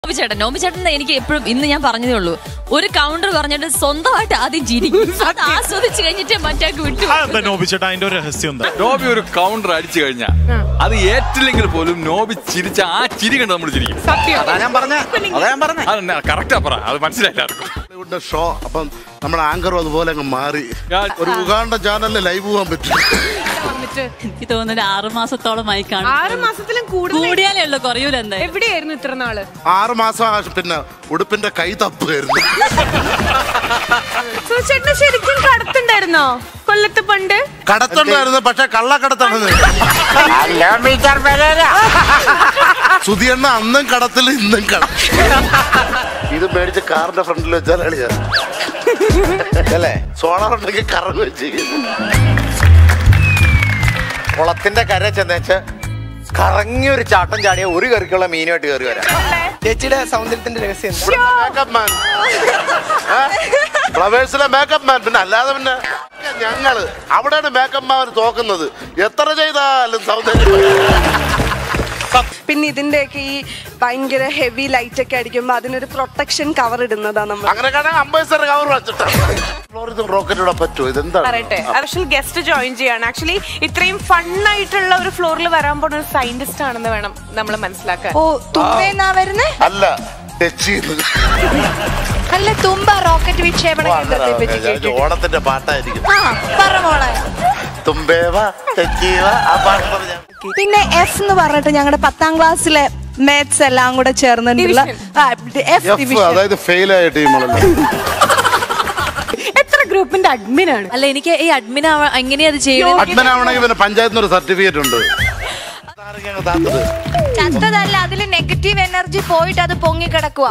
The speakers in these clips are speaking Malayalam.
നോബി ചേട്ടൻ നോബി ചേട്ടൻ എനിക്ക് എപ്പോഴും ഇന്ന് ഞാൻ പറഞ്ഞതേ ഉള്ളൂ ഒരു കൗണ്ടർ പറഞ്ഞിട്ട് സ്വന്തമായിട്ട് ആദ്യം ചിരിക്കും അത് ആസ്വദിച്ച് കഴിഞ്ഞിട്ട് മറ്റാൾക്ക് വിട്ടു അതെന്താ നോബിച്ചേട്ടാ അതിന്റെ ഒരു രഹസ്യം എന്താ നോബി ഒരു കൗണ്ടർ അടിച്ചു കഴിഞ്ഞാൽ അത് ഏറ്റില്ലെങ്കിൽ പോലും നോബി ചിരിച്ച ആ ചിരി കണ്ട് നമ്മൾ ചിരിക്കും അതാ ഞാൻ പറഞ്ഞ അതാ ഞാൻ പറഞ്ഞ അത് കറക്റ്റാ പറ അത് മനസ്സിലായില്ല ആർക്കും ബോളിവുഡിന്റെ ഷോ അപ്പം നമ്മുടെ ആങ്കറും അതുപോലെ അങ്ങ് മാറി ഞാൻ- ഒരു ഉഗാണ്ട ചാനലിൽ ലൈവ് പോകാൻ പറ്റും വന്നിട്ട് എനിക്ക് തോന്നുന്നത് ആറു മാസത്തോളമായി ആറ് മാസത്തിലും കൂടുതൽ കൂടിയാലേ ഉള്ളൂ കുറയൂല എന്താ എവിടെയായിരുന്നു ഇത്ര നാള് ആറ് മാസം ആ പിന്നെ ഉടുപ്പിന്റെ കൈ തപ്പുമായിരുന്നു ചേട്ടന് ശരിക്കും കടത്തുണ്ടായിരുന്നോ കൊല്ലത്ത് പണ്ട് കടത്തുണ്ടായിരുന്നു പക്ഷെ കള്ളക്കടത്താണ് സുധിയണ്ണ അന്നും കടത്തിൽ ഇന്നും കട ഇത് മേടിച്ച് കാറിന്റെ ഫ്രണ്ടിൽ വെച്ചാൽ അളിയാ അല്ലേ സോളാർ ഉണ്ടെങ്കിൽ കറങ്ങും ചെയ്യും കുളത്തിന്റെ കര ചെന്നേച്ച് കറങ്ങി ഒരു ചാട്ടം ചാടിയ ഒരു കറിക്കുള്ള മീനുമായിട്ട് കയറി വരാം ചേച്ചിയുടെ സൗന്ദര്യത്തിന്റെ രഹസ്യം എന്താ? മേക്കപ്പ് മാൻ ഫ്ലവേഴ്സിലെ മേക്കപ്പ് മാൻ പിന്നെ അല്ലാതെ പിന്നെ ഞങ്ങള് അവിടെയാണ് മേക്കപ്പ് മാൻ തോക്കുന്നത് എത്ര ചെയ്താലും സൗന്ദര്യം പിന്നെ ഇതിന്റെയൊക്കെ ഈ ഭയങ്കര ഹെവി ലൈറ്റ് ഒക്കെ അടിക്കുമ്പോ അതിനൊരു പ്രൊട്ടക്ഷൻ കവർ ഇടുന്നതാ നമ്മൾ അങ്ങനെ കാണാൻ അമ്പത് കവർ വെച്ചിട്ട് ഫ്ലോറിതും റോക്കറ്റിലൂടെ പറ്റുമോ ഇതെന്താണ് പറയട്ടെ സ്പെഷ്യൽ ഗസ്റ്റ് ജോയിൻ ചെയ്യാണ് ആക്ച്വലി ഇത്രയും ഫൺ ആയിട്ടുള്ള ഒരു ഫ്ലോറിൽ വരാൻ പോണ ഒരു സയന്റിസ്റ്റ് ആണെന്ന് വേണം നമ്മൾ മനസ്സിലാക്കാൻ ഓ തുമ്പേന്നാ വരുന്നേ അല്ല ടച്ച് ചെയ്യുന്നത് അല്ല തുമ്പ റോക്കറ്റ് വിക്ഷേപണ ഓ, കേന്ദ്രത്തെ അങ്ങനെ പറ്റി ഞാൻ കേട്ടിട്ടുണ്ട്. ഓണത്തിന്റെ പാട്ടായിരിക്കും ആ പറ മോളെ തുമ്പേവ തെച്ചീവ ആ പാട്ട് പറഞ്ഞ പിന്നെ എഫ് എന്ന് പറഞ്ഞിട്ട് ഞങ്ങളുടെ പത്താം ക്ലാസ്സിലെ മാത്സ് എല്ലാം കൂടെ ചേർന്നിട്ടുള്ള എഫ് എഫ് ഡിവിഷൻ അതായത് ഫെയിൽ ആയ ടീമുകളല്ലേ എത്ര ഗ്രൂപ്പിന്റെ അഡ്മിൻ ആണ് അല്ല എനിക്ക് ഈ അഡ്മിൻ എങ്ങനെയാ അത് ചെയ്യുന്നത് അഡ്മിൻ ആവണമെങ്കിൽ പിന്നെ പഞ്ചായത്തിൽ നിന്ന് ഒരു സർട്ടിഫിക്കറ്റ് ഉണ്ട് അതാരൊക്കെ അങ്ങ് താത്തത്? ചത്തതല്ല അതിൽ നെഗറ്റീവ് എനർജി പോയിട്ട് അത് പൊങ്ങി കിടക്കുക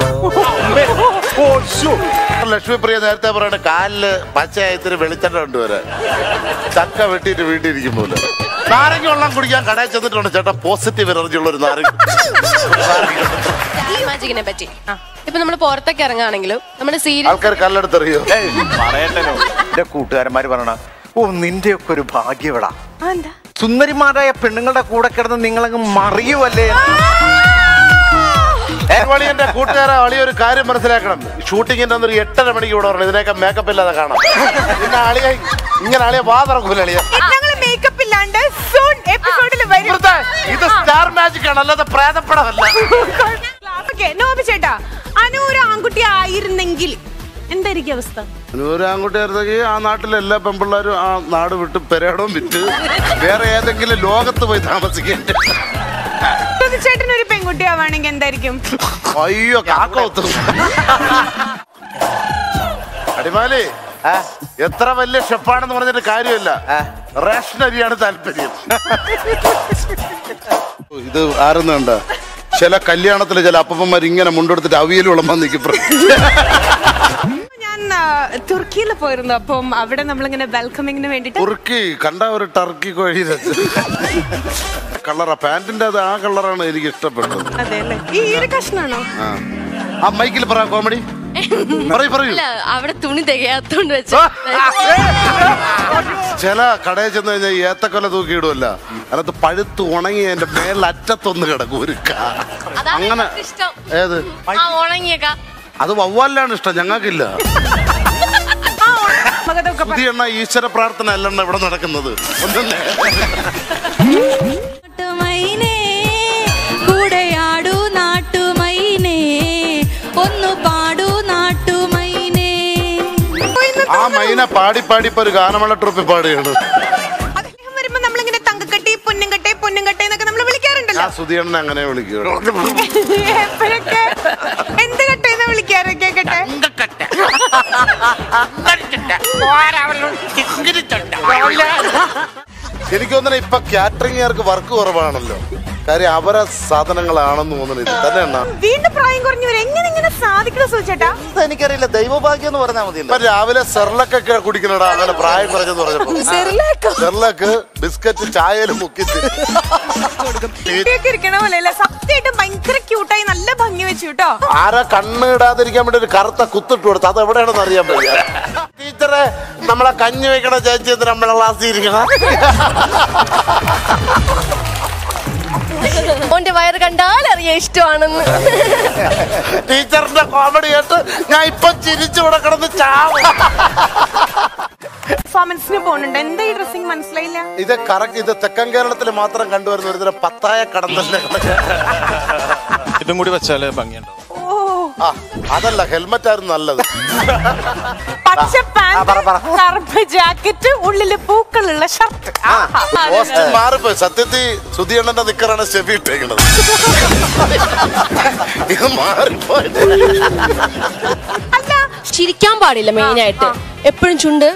ലക്ഷ്മിപ്രിയ നേരത്തെ പറയണ കാലില് പച്ചയായി ഇത്തിരി വെളിച്ചെണ്ണ കൊണ്ടുവരാൻ ചക്ക വെട്ടിയിട്ട് വീട്ടിലിരിക്കുമ്പോൾ നാരങ്ങ വെള്ളം കുടിക്കാൻ കടയിൽ ചെന്നിട്ടുണ്ട് ചേട്ടാ പോസിറ്റീവ് എനർജി ഉള്ള ഒരു നാരങ്ങ മാജിക്കിനെ പറ്റി ഇപ്പൊ നമ്മൾ പുറത്തൊക്കെ ഇറങ്ങുകയാണെങ്കിലും നമ്മുടെ സീരിയൽ ആൾക്കാർ കല്ലെടുത്തെറിയോ പറയട്ടനോ എന്റെ കൂട്ടുകാരന്മാര് പറയണ ഓ നിന്റെയൊക്കെ ഒരു ഭാഗ്യവിടാ എന്താ സുന്ദരിമാരായ പെണ്ണുങ്ങളുടെ കൂടെ കിടന്ന് നിങ്ങളങ്ങ് മറിയുവല്ലേ എന്റെ കൂട്ടുകാരെ അളി ഒരു കാര്യം മനസ്സിലാക്കണം ഷൂട്ടിങ്ങിന്റെ അന്ന് ഒരു എട്ടര മണിക്ക് ഇവിടെ വരണം ഇതിനൊക്കെ മേക്കപ്പ് ഇല്ലാതെ കാണാം പിന്നെ അളിയ ഇങ്ങനെ അളിയ വാ തുറക്കൂല അളിയ ഞങ്ങൾ മേക്കപ്പ് ഇല്ലാണ്ട് സൂൺ എപ്പിസോഡിൽ വരും ഇവിടുത്തെ ഇത് സ്റ്റാർ മാജിക് ആണ് അല്ലാതെ പ്രേതപ്പടമല്ല ഓക്കെ നോബി ചേട്ടാ അനു ഒരു ആൺകുട്ടി ആയിരുന്നെങ്കിൽ എന്തായിരിക്കും അവസ്ഥ ഒരു ആൺകുട്ടിയായിരുന്നെങ്കിൽ ആ നാട്ടിലെ എല്ലാ പെമ്പിള്ളാരും ആ നാട് വിട്ട് പെരേടവും വിറ്റ് വേറെ ഏതെങ്കിലും ലോകത്ത് പോയി താമസിക്കേണ്ട നോബി ചേട്ടൻ ഒരു പെൺകുട്ടി ആവാണെങ്കിൽ എന്തായിരിക്കും അയ്യോ കാക്കോത്ത് അടിമാലി ആ, എത്ര വലിയ ഷെഫാണെന്ന് പറഞ്ഞിട്ട് കാര്യമില്ല ആ. റേഷൻ അരിയാണ് താല്പര്യം ഇത് ആരെന്ന് കണ്ട ചില കല്യാണത്തില് ചില അപ്പന്മാർ ഇങ്ങനെ മുണ്ടെടുത്തിട്ട് അവിയൽ വിളമ്പാൻ നിൽക്കും ഞാൻ ആ, തുർക്കിയിൽ പോയിരുന്നു അപ്പം അവിടെ നമ്മളിങ്ങനെ വെൽക്കമിങ്ങിന് വേണ്ടിട്ട് തുർക്കി കണ്ട ഒരു ടർക്കി കോഴി കളറാ പാന്റിന്റെ അത് ആ കളറാണ് എനിക്ക് ഇഷ്ടപ്പെട്ടത് അതെ അല്ലേ ഈ ഒരു കഷ്ണാണോ ആ ആ മൈക്കിൽ പറ കോമഡി പറയൂ പറയൂ അവിടെ തുണി തികയാത്തോണ്ട് വെച്ച് ചില കടയിൽ ചെന്ന് കഴിഞ്ഞാൽ ഏത്തക്കൊല തൂക്കിയിടുമല്ല അതിനകത്ത് പഴുത്ത് ഉണങ്ങി അതിന്റെ മേളിൽ അറ്റത്തൊന്ന് കിടക്കും ഒരു കാ. അതാണ് അങ്ങനെ എനിക്ക് ഇഷ്ടം ഏത് ആ ഉണങ്ങിയേക്ക അത് വവ്വാലിലാണ് ഇഷ്ടം ഞങ്ങൾക്കില്ല മകതൊക്കെ പുതിയ എണ്ണ ഈശ്വര പ്രാർത്ഥന അല്ലെണ്ണ ഇവിടെ നടക്കുന്നത് ഒന്നല്ലേ നാട്ടുമൈനേ കൂടെയാടൂ നാട്ടുമൈനേ ഒന്നു പാടൂ നാട്ടുമൈനേ ആ മൈന പാടി പാടി ഇപ്പൊ ഒരു ഗാനമേള ട്രോഫി പാടുകയാണ് അദ്ദേഹം വരുമ്പോ നമ്മളിങ്ങനെ തങ്കക്കട്ടി പൊന്നുംകട്ടെ പൊന്നുംകട്ടെ എന്നൊക്കെ നമ്മൾ വിളിക്കാറുണ്ടല്ലോ ആ സുധിയണ്ണനെ അങ്ങനെ വിളിക്കുകയാണ് എപ്പോഴൊക്കെ എന്ത് കട്ടേന്ന് വിളിക്കാറൊക്കെ കട്ടെ എനിക്ക് തോന്നുന്നു ഇപ്പൊ കാറ്ററിംഗുകാർക്ക് വർക്ക് കുറവാണല്ലോ കാര്യം അവരെ സാധനങ്ങളാണെന്ന് തോന്നുന്നു ഇത് തന്നെ എണ്ണ വീണ്ടും പ്രായം കുറഞ്ഞവർ എങ്ങനെ ഇങ്ങനെ സാധിക്കണം സൂചേട്ടാ എനിക്കറിയില്ല ദൈവഭാഗ്യം എന്ന് പറഞ്ഞാൽ ഇപ്പൊ മതിയല്ലോ രാവിലെ സെർലക്കൊക്കെ കുടിക്കണടാ അങ്ങനെ പ്രായം കുറഞ്ഞെന്ന് പറഞ്ഞപ്പോ സെർലക്ക് ബിസ്ക്കറ്റ് ചായയിലും മുക്കി തിന്നും. കുട്ടിയൊക്കെ ഇരിക്കണ പോലെ അല്ലേ സത്യമായിട്ടും ഭയങ്കര ക്യൂട്ടായി നല്ല ഭംഗി വെച്ചു കേട്ടോ ആരാ കണ്ണ് ഇടാതിരിക്കാൻ വേണ്ടി ഒരു കറുത്ത കുത്തിട്ട് കൊടുത്തു അത് എവിടെയാണെന്ന് അറിയാൻ വയ്യ ടീച്ചറെ നമ്മളെ കഞ്ഞി വെക്കണ ചേച്ചി എന്തിനാ നമ്മളെ ക്ലാസ്സിൽ ഇരിക്കണം ഓന്റെ വയറ് കണ്ടാൽ അറിയാൻ ഇഷ്ടമാണെന്ന് ടീച്ചറിന്റെ കോമഡി കേട്ട് ഞാൻ ഇപ്പൊ ചിരിച്ചു ഇവിടെ കിടന്ന് ചാവും പെർഫോമൻസിന് പോകുന്നുണ്ട് എന്താ ഈ ഡ്രസ്സിങ് മനസ്സിലായില്ല ഇത് കറക്റ്റ് ഇത് തെക്കൻ കേരളത്തിൽ മാത്രം കണ്ടുവരുന്ന ഒരു തരം പത്തായ കടന്തലിനെ ഇതും കൂടി വെച്ചാല് ഭംഗിയുണ്ടാവും ആ അതല്ല ഹെൽമെറ്റ് ആയിരുന്നു നല്ലത് പച്ച ആ, പറ, പറ. പാന്റ് കറുപ്പ് ജാക്കറ്റ് ഉള്ളില് പൂക്കളുള്ള ഷർട്ട് പോസ്റ്റ് മാറിപ്പോയി സത്യത്തിൽ സുധിയണ്ണന്റെ നിക്കറാണ് സ്റ്റെഫി ഇട്ടേക്കുന്നത് ഇത് മാറിപ്പോയി ചിരിക്കാൻ പാടില്ല മെയിനായിട്ട് എപ്പോഴും ചുണ്ട്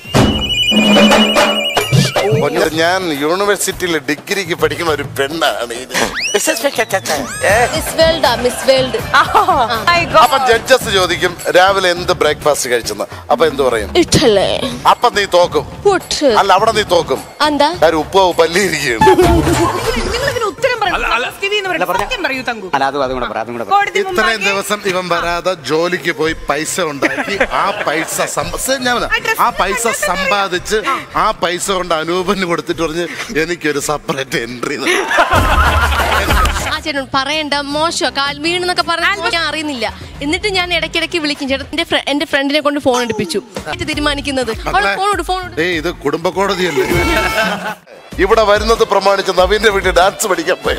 പൊന്നേ, ഞാൻ യൂണിവേഴ്സിറ്റിയിൽ ഡിഗ്രിക്ക് പഠിക്കുന്ന ഒരു പെണ്ണാണ് ഇത് മിസ് വേൾഡാ മിസ് വേൾഡ് അപ്പൊ ജഡ്ജസ് ചോദിക്കും രാവിലെ എന്ത് ബ്രേക്ക്ഫാസ്റ്റ് കഴിച്ചെന്ന് അപ്പൊ എന്ത് പറയും ഇട്ടല്ലേ അപ്പൊ നീ തോക്കും പുട്ട് അല്ല അവിടെ നീ തോക്കും എന്താ കാര്യം ഉപ്പ് പല്ലിയിരിക്കുകയാണ് നിങ്ങൾ ഉത്തരം പറയൂ സ്ഥിതി എന്ന് പറയൂ സത്യം പറയൂ തങ്കു അല്ല അതും അതും കൂടെ പറ അതും കൂടെ പറ. കോടതി ഇത്രയും ദിവസം ഇവൻ വരാതെ ജോലിക്ക് പോയി പൈസ ഉണ്ടാക്കി ആ പൈസ സമ്പ- സെ- ഞാൻ പറയാം. ആ പൈസ സമ്പാദിച്ച് ആ പൈസ കൊണ്ട് അനൂപന് കൊടുത്തിട്ട് പറഞ്ഞ് എനിക്കൊരു സെപ്പറേറ്റ് എൻട്രി ആ ചേട്ടൻ പറയണ്ട മോശം കാൽ വീണെന്നൊക്കെ പറഞ്ഞാൽ ഞാൻ അറിയുന്നില്ല എന്നിട്ട് ഞാൻ ഇടയ്ക്കിടയ്ക്ക് വിളിക്കും ചേട്ടൻ എന്റെ ഫ്ര- എന്റെ ഫ്രണ്ടിനെ കൊണ്ട് ഫോൺ എടുപ്പിച്ചു എന്നിട്ട് തീരുമാനിക്കുന്നത് അവൾ ഫോൺ ഫോൺ ഏയ് ഇത് കുടുംബ കോടതിയല്ലേ ഇവിടെ വരുന്നത് പ്രമാണിച്ച് നവീന്റെ വീട്ടിൽ ഡാൻസ് പഠിക്കാൻ പോയ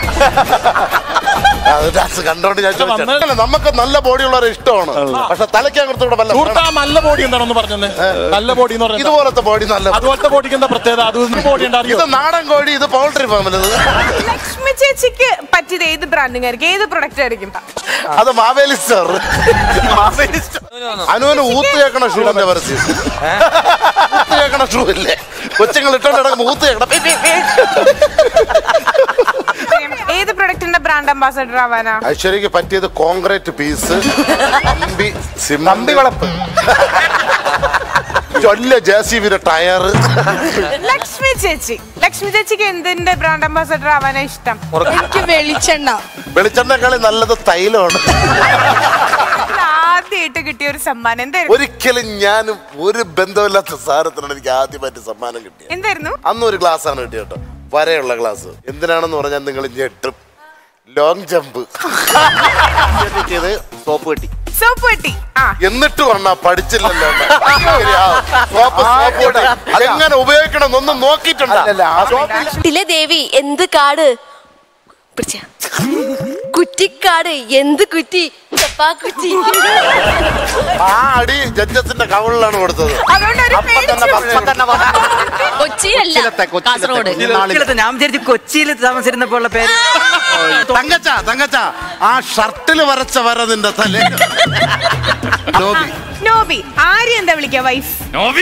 ഡാൻസ് കണ്ടോണ്ട് ഞാൻ ചോദിച്ചത് നമുക്ക് നല്ല ബോഡിയുള്ളവരെ ഇഷ്ടമാണ് പക്ഷെ തലയ്ക്കാൻ കുറച്ചുകൂടെ വല്ല സുഹൃത്ത് ആ നല്ല ബോഡി എന്താണെന്ന് പറഞ്ഞത് നല്ല ബോഡി എന്ന് പറയുന്നത് ഇതുപോലത്തെ ബോഡി നല്ല അതുപോലത്തെ ബോഡിക്ക് എന്താ പ്രത്യേകത അത് ബോഡി ഉണ്ട് അറിയോ ഇത് നാടൻ കോഴി ഇത് പൗൾട്രി ഫാമിലത് ലക്ഷ്മി ചേച്ചിക്ക് പറ്റിയത് ഏത് ബ്രാൻഡിങ് ആയിരിക്കും ഏത് പ്രൊഡക്റ്റ് ആയിരിക്കും അത് മാവേലി സ്റ്റാർ അനുവിന് ഊത്ത് കേൾക്കണ ഷൂന്റെ പരസ്യം ഊത്ത് കേൾക്കണ ഷൂ ഇല്ലേ കൊച്ചുങ്ങൾ ഇട്ടോണ്ട് കിടക്കുമ്പോ ഊത്ത് കേൾക്കണം ഏത് പ്രൊഡക്റ്റിന്റെ ബ്രാൻഡ് അംബാസഡർ ആവാനാ ഐശ്വര്യക്ക് പറ്റിയത് കോൺക്രീറ്റ് പീസ് കമ്പി കമ്പി വളപ്പ് ചൊല്ല ജെ സി ബിയുടെ ടയർ ലക്ഷ്മി ചേച്ചി ലക്ഷ്മി ചേച്ചിക്ക് എന്തിന്റെ ബ്രാൻഡ് അംബാസഡർ ആവാനാ ഇഷ്ടം എനിക്ക് വെളിച്ചെണ്ണ വെളിച്ചെണ്ണക്കാളി നല്ലത് തൈലമാണ് ആദ്യമായിട്ട് കിട്ടിയ ഒരു സമ്മാനം എന്തായിരുന്നു ഒരിക്കലും ഞാൻ ഒരു ബന്ധമില്ലാത്ത സാധനത്തിനാണ് എനിക്ക് ആദ്യമായിട്ട് സമ്മാനം കിട്ടിയത് എന്തായിരുന്നു അന്ന് ഒരു ഗ്ലാസ് ആണ് കിട്ടിയത് കേട്ടോ വരെയുള്ള ഗ്ലാസ് എന്തിനാണെന്ന് പറഞ്ഞാൽ നിങ്ങൾ ഞെട്ടും ലോങ് ജമ്പ് സോപ്പ് കെട്ടി സോപ്പ് പെട്ടി ആ എന്നിട്ട് വന്നാ പഠിച്ചില്ലല്ലോ ശരിയാ. സോപ്പ് സോപ്പ് കെട്ടി. അതെങ്ങനെ ഉപയോഗിക്കണം എന്നൊന്നും നോക്കിയിട്ടുണ്ടോ ആ സോപ്പ് ടിലെ ദേവി എന്ത് കാട് പിടിച്ച കുറ്റിക്കാട് എന്ത് കുറ്റി ചപ്പാ കുറ്റി ആ അടി ജഡ്ജസിന്റെ കവളിലാണ് കൊടുത്തത് അതുകൊണ്ട് ഒരു അപ്പൊ തന്നെ പേടിച്ചു. അപ്പൊ തന്നെ കൊച്ചിയിലല്ല കൊച്ചിയിലത്തെ, കൊച്ചിയിലത്തെ, കാസർഗോഡ് കൊച്ചിയിലത്തെ. ഞാൻ വിചാരിച്ചു കൊച്ചിയിൽ താമസിച്ചിരുന്നപ്പോ ഉള്ള പേര് തങ്കച്ച തങ്കച്ച ആ ഷർട്ടില് വരച്ച വര നിന്റെ തലേ ലോബി നോബി ആര്യ എന്താ വിളിക്കാ വൈഫ്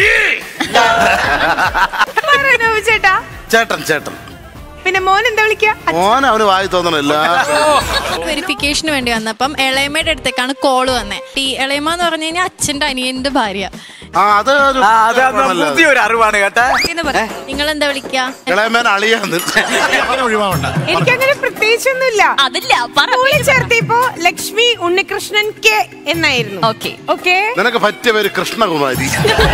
നോബി ചേട്ടാ ചേട്ടൻ ചേട്ടൻ പിന്നെ മോൻ എന്താ വിളിക്കാ മോൻ അവന് വായി തോന്നണില്ല വെരിഫിക്കേഷന് വേണ്ടി വന്നപ്പം ഇളയമ്മയുടെ അടുത്തേക്കാണ് കോള് വന്നേ ഈ ഇളയമ്മ എന്ന് പറഞ്ഞു കഴിഞ്ഞാൽ അച്ഛന്റെ അനിയന്റെ ഭാര്യ ആ അത് ഒരു ആ, അത് അത് നല്ലത്. പുതിയൊരു അറിവാണ് കേട്ടാ നിങ്ങൾ എന്താ വിളിക്കാ ഇളയമേൻ അളിയാന്ന് അങ്ങനെ ഒഴിവാവണ്ട എനിക്കങ്ങനെ പ്രത്യേകിച്ചൊന്നുമില്ല അതില്ല പറ സ്കൂളിൽ ചേർത്തിയപ്പോ ലക്ഷ്മി ഉണ്ണികൃഷ്ണൻ കെ എന്നായിരുന്നു ഓക്കെ ഓക്കെ നിനക്ക് പറ്റിയ പേര് കൃഷ്ണകുമാരി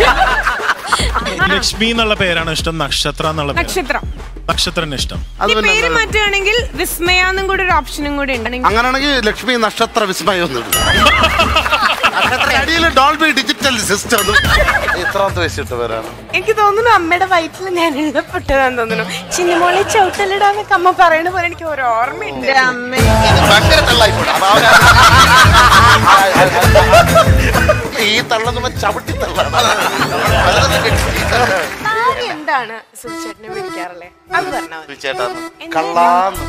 ലക്ഷ്മി എന്നുള്ള പേരാണ് ഇഷ്ടം നക്ഷത്ര എന്നുള്ള പേര് നക്ഷത്രം നക്ഷത്രം ഇഷ്ടം അത് ഈ പിന്നെ പേര് എന്താണ്? മാറ്റുകയാണെങ്കിൽ വിസ്മയാന്നും കൂടെ ഒരു ഓപ്ഷനും കൂടെ ഉണ്ടെങ്കിൽ അങ്ങനെയാണെങ്കിൽ ലക്ഷ്മി നക്ഷത്ര വിസ്മയം ഒന്നും അടിയിൽ ഡോൾബി ഡിജിറ്റൽ സിസ്റ്റം ഇത്രാമത്തെ വയസ്സിട്ട് പേരാണ് എനിക്ക് തോന്നുന്നു അമ്മയുടെ വയറ്റിൽ ഞാൻ എഴുതപ്പെട്ടതാന്ന് തോന്നുന്നു ചിന്നമോളെ ചവിട്ടലിടാന്നൊക്കെ അമ്മ പറയണ പോലെ എനിക്ക് ഒരു ഓർമ്മയുണ്ട് അമ്മ ഭയങ്കര തള്ളായിപ്പോയി. അപ്പൊ അവന് ഈ തള്ളെന്ന് ചവിട്ടി തള്ളാണ് വലതും കെട്ടി. സാരി എന്താണ് സുചേട്ടനെ വിളിക്കാറില്ലേ അത് പറഞ്ഞാൽ മതി ചേട്ടാന്ന് കള്ളാന്ന്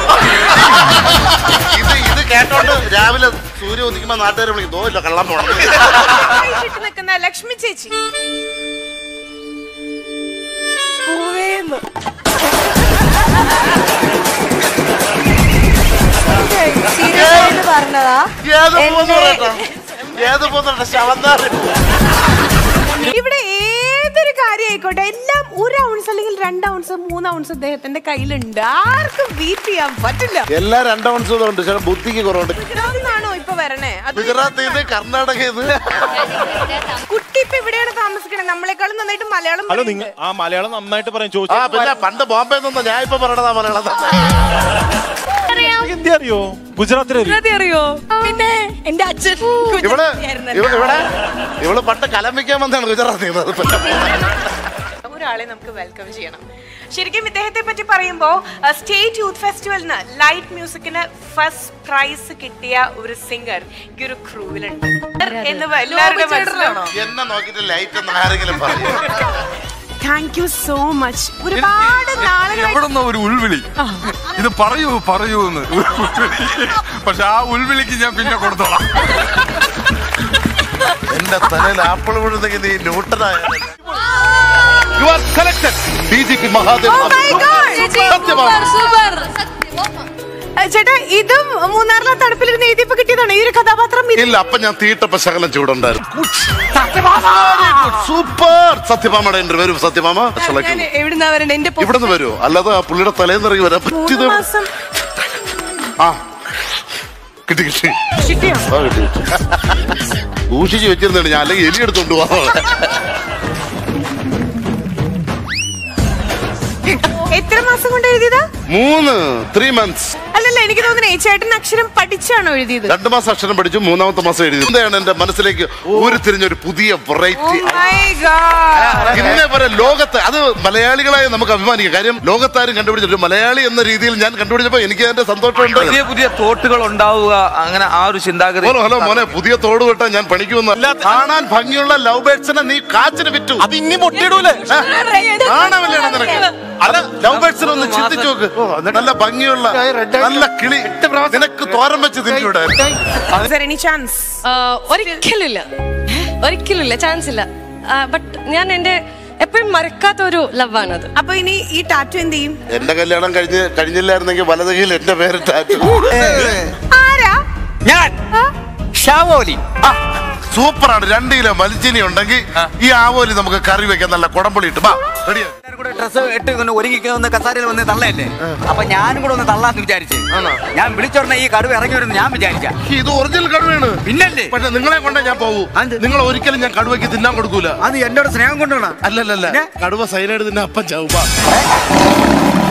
ഇത് ഇത് കേട്ടോണ്ട് രാവിലെ സൂര്യ ഉദിക്കുമ്പോ നാട്ടുകാരെ വിളിക്കും തോന്നില്ല കള്ളം പോണം ഇട്ട് നിൽക്കുന്ന ലക്ഷ്മി ചേച്ചി പൂവേന്ന്. സീരിയസ് ആയിട്ട് പറഞ്ഞതാ ഏത് പോന്നു പറയട്ടോ ഏത് പോന്നു ശവന്നാറ് ഇവിടെ ഏതൊരു കാര്യം ആയിക്കോട്ടെ എല്ലാം ഒരു ഔൺസ് അല്ലെങ്കിൽ രണ്ട് ഔൺസ് മൂന്ന് ഔൺസ് അദ്ദേഹത്തിന്റെ കയ്യിലുണ്ട് ആർക്കും ബീറ്റ് ചെയ്യാൻ പറ്റില്ല എല്ലാ രണ്ടൗൺസും ഉണ്ട് ചില ബുദ്ധിക്ക് കുറവുണ്ട് ഗുജറാത്തിന്നാണോ ഇപ്പൊ വരണേ അത് ഗുജറാത്തിൽ നിന്ന് കർണാടകയിൽ നിന്ന് കുട്ടി ഇപ്പൊ എവിടെയാണ് താമസിക്കണേ നമ്മളെക്കാളും നന്നായിട്ട് മലയാളം ഹലോ നിങ്ങൾ ആ മലയാളം നന്നായിട്ട് പറയും ആ ചോദിച്ചു പിന്നെ പണ്ട് ബോംബെ നിന്നോ ഞാൻ ഇപ്പൊ പറയണതാ മലയാളം ഹിന്ദി അറിയോ ഗുജറാത്തിൽ അറിയോ അറിയോ പിന്നെ എന്റെ അച്ഛൻ ഇവള് ഇവ- ഇവിടെ ഇവള് പണ്ട് കലം വെക്കാൻ വന്നാണ് ഗുജറാത്തിൽ നിന്ന് അത് പിന്നെ ഒരാളെ നമുക്ക് വെൽക്കം ചെയ്യണം ശരിക്കും ഇദ്ദേഹത്തെ പറ്റി പറയുമ്പോ സ്റ്റേറ്റ് യൂത്ത് ഫെസ്റ്റിവലിന് ലൈറ്റ് മ്യൂസിക്കിന് ഫസ്റ്റ് പ്രൈസ് കിട്ടിയ ഒരു സിംഗർ ഈ ഒരു ക്രൂവിലുണ്ട് എന്ന് എല്ലാവരുടെ മനസ്സിലും എന്നെ നോക്കിട്ട് ലൈറ്റ് എന്ന് ആരെങ്കിലും പറയും താങ്ക് യു സോ മച്ച് ഒരുപാട് നാളുകളായി എവിടുന്ന ഒരു ഉൾവിളി ഇത് പറയൂ പറയൂ എന്ന് പക്ഷെ ആ ഉൾവിളിക്ക് ഞാൻ പിന്നെ കൊടുത്തോളാം എന്റെ തലയിൽ ആപ്പിൾ വീഴുന്നെങ്കിൽ നീ ന്യൂട്ടനായ you are selected D G P Mahadev സത്യമാണ് സൂപ്പർ ഏ, ചേട്ടാ ഇതും മൂന്നാറിലെ തണുപ്പിലിരുന്ന് എഴുതിയപ്പോ കിട്ടിയതാണ് ഈ ഒരു കഥാപാത്രം ഇത് ഇല്ല അപ്പൊ ഞാൻ തീട്ടപ്പ ശകലം ചൂടുണ്ടായിരുന്നു സൂപ്പർ സത്യഭാമയുടെ ഉണ്ട് വരും സത്യഭാമ ഞാൻ എവിടുന്നാ വരണ്ടേ എന്റെ ഇവിടെ നിന്ന് വരുമോ അല്ലാതെ ആ പുള്ളിയുടെ തലേന്ന് ഇറങ്ങി വരാൻ പറ്റിയത് മൂന്ന് മാസം ആ കിട്ടി കിട്ടി കിട്ടിയോ ആ കിട്ടി കിട്ടി സൂക്ഷിച്ച് വെച്ചിരുന്നാണ് ഞാൻ അല്ലെങ്കിൽ എലി എടുത്തോണ്ട് പോവാ എത്ര മാസം കൊണ്ട് എഴുതിയതാ മൂന്ന് ത്രീ മന്ത്സ് അല്ലല്ല എനിക്ക് തോന്നുന്നു ഈ ചേട്ടൻ അക്ഷരം പഠിച്ചാണോ എഴുതിയത് രണ്ടു മാസം അക്ഷരം പഠിച്ചു മൂന്നാമത്തെ മാസം എഴുതി എന്താണ് എന്റെ മനസ്സിലേക്ക് ഊരിത്തിരിഞ്ഞ ഒരു പുതിയ വെറൈറ്റി My God. ഇന്നേ വരെ ലോകത്ത് അത് മലയാളികളായ നമുക്ക് അഭിമാനിക്കാം കാര്യം ലോകത്താരും കണ്ടുപിടിച്ചിട്ട് മലയാളി എന്ന രീതിയിൽ ഞാൻ കണ്ടുപിടിച്ചപ്പോ എനിക്ക് അതിന്റെ സന്തോഷമുണ്ട് പുതിയ പുതിയ തോട്ടുകൾ ഉണ്ടാവുക അങ്ങനെ ആ ഒരു ചിന്താഗതി ഹലോ ഹലോ മോനെ പുതിയ തോട് വെട്ടാൻ ഞാൻ പണിക്കുമെന്ന് കാണാൻ ഭംഗിയുള്ള ലവ് ബേർഡ്സിനെ നീ കാച്ചിന് വിറ്റു അത് ഇനി പൊട്ടിയിടൂലേ കാണാമല്ലേ നിനക്ക് അത് ലവ് ബേർഡ്സിനെ ഒന്ന് ചിന്തിച്ചു നോക്ക് നല്ല ഭംഗിയുള്ള നല്ല കിളി നിനക്ക് തോരൻ വെച്ച് തിരിച്ചൂടെ Is there any chance? ഒരിക്കലില്ല ഒരിക്കലില്ല ചാൻസ് ഇല്ല ബട്ട് ഞാൻ എന്റെ എപ്പോഴും മറക്കാത്ത ഒരു ലവാണത് അപ്പൊ ഇനി ഈ ടാറ്റു എന്ത് ചെയ്യും എന്റെ കല്യാണം കഴിഞ്ഞ് കഴിഞ്ഞില്ലായിരുന്നെങ്കിൽ വലതുകയിൽ എന്റെ പേര് ടാറ്റു ആരാ ഞാൻ ഷാവോലി സൂപ്പറാണ് രണ്ട് കിലോ മലിച്ചിനി ഉണ്ടെങ്കിൽ ഈ ആവോലി നമുക്ക് കറി വെക്കാൻ നല്ല കുടംപൊളി ഇട്ട് ബാ റെഡിയാ ഡ്രസ് ഇട്ട് ഇങ്ങനെ ഒരുങ്ങി ഒന്ന് കസാരയിൽ വന്ന് തള്ളയല്ലേ അപ്പൊ ഞാനും കൂടെ ഒന്ന് തള്ളാന്ന് വിചാരിച്ചേ ഞാൻ വിളിച്ചോടനെ ഈ കടുവ ഇറങ്ങി വരുന്നു ഞാൻ വിചാരിച്ച ഇത് ഒറിജിനൽ കടുവയാണ് പിന്നല്ലേ പക്ഷെ നിങ്ങളെ കൊണ്ടേ ഞാൻ പോകൂ നിങ്ങൾ ഒരിക്കലും ഞാൻ കടുവയ്ക്ക് തിന്നാൻ കൊടുക്കൂല അത് എന്നോട് സ്നേഹം കൊണ്ടുവേണം അല്ലല്ലല്ല കടുവ സൈനൈഡ് തിന്നെ അപ്പം ചാവും ബാ